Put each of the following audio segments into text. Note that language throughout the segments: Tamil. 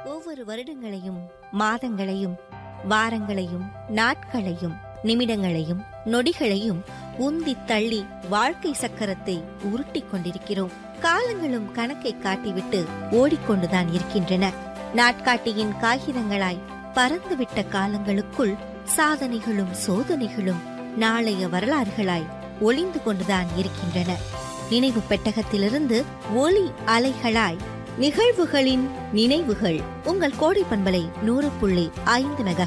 ஒவ்வொரு வருடங்களையும் மாதங்களையும் வாரங்களையும் நாட்களையும் நிமிடங்களையும் நொடிகளையும் உந்தி தள்ளி வாழ்க்கை சக்கரத்தை உருட்டிக் கொண்டிருக்கிறோம் காலங்களும் கணக்கை காட்டிவிட்டு ஓடிக்கொண்டுதான் இருக்கின்றன நாட்காட்டியின் காகிதங்களாய் பறந்துவிட்ட காலங்களுக்குள் சாதனைகளும் சோதனைகளும் நாளைய வரலாறுகளாய் ஒளிந்து கொண்டுதான் இருக்கின்றன நினைவு பெட்டகத்திலிருந்து ஒலி அலைகளாய் நிகழ்வுகளின் நினைவுகள் உங்கள் கோடை பண்பலை நூறு புள்ளி ஐந்து மெகா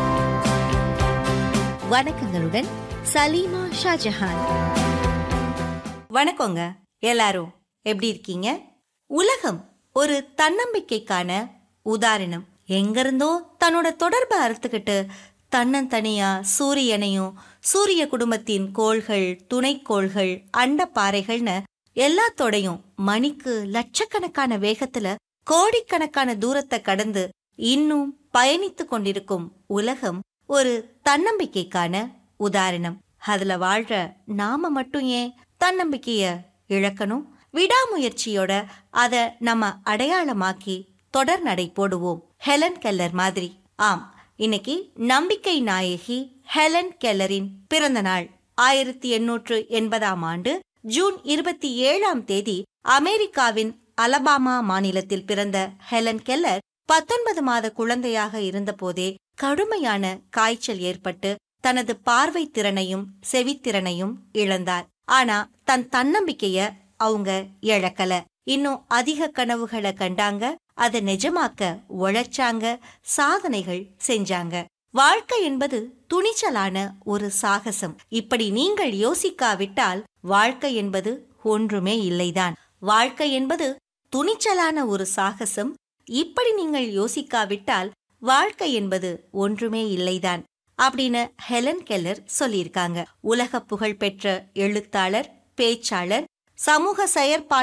வணக்கங்களுடன் சலீமா ஷாஜஹான் வணக்கங்க எல்லாரும் எப்படி இருக்கீங்க உலகம் ஒரு தன்னம்பிக்கைக்கான உதாரணம் எங்கிருந்தோ தன்னோட தொடர்பை அறுத்துக்கிட்டு தன்னந்தனியா சூரியனையும் சூரிய குடும்பத்தின் கோள்கள் துணைக்கோள்கள் அண்டப்பாறைகள்னு எல்லாத்தோடையும் மணிக்கு லட்சக்கணக்கான வேகத்துல கோடிக்கணக்கான தூரத்தை கடந்து இன்னும் பயணித்து கொண்டிருக்கும் உலகம் ஒரு தன்னம்பிக்கைக்கான உதாரணம் அதுல வாழ்ற நாம மட்டும் ஏன் தன்னம்பிக்கைய இழக்கணும் விடாமுயற்சியோட அத நம்ம அடையாளமாக்கி தொடர் நடை போடுவோம் ஹெலன் கெல்லர் மாதிரி ஆம் இன்னைக்கு நம்பிக்கை நாயகி ஹெலன் கெல்லரின் பிறந்த நாள் ஆயிரத்தி எண்ணூற்று எண்பதாம் ஆண்டு ஜூன் இருபத்தி ஏழாம் தேதி அமெரிக்காவின் அலபாமா மாநிலத்தில் பிறந்த ஹெலன் கெல்லர் பத்தொன்பது மாத குழந்தையாக இருந்தபோதே கடுமையான காய்ச்சல் ஏற்பட்டு தனது பார்வை திறனையும் செவித்திறனையும் இழந்தார் ஆனா தன் தன்னம்பிக்கைய அவங்க இழக்கல இன்னும் அதிக கனவுகளை கண்டாங்க அதை நிஜமாக்க உழைச்சாங்க சாதனைகள் செஞ்சாங்க வாழ்க்கை என்பது துணிச்சலான ஒரு சாகசம் இப்படி நீங்கள் யோசிக்காவிட்டால் வாழ்க்கை என்பது ஒன்றுமே இல்லைதான் வாழ்க்கை என்பது துணிச்சலான ஒரு சாகசம் இப்படி நீங்கள் யோசிக்காவிட்டால் வாழ்க்கை என்பது ஒன்றுமே இல்லைதான் அப்படின்னு ஹெலன் கெல்லர் சொல்லியிருக்காங்க உலக புகழ் பெற்ற எழுத்தாளர் பேச்சாளர் சமூக செயற்பாட்டு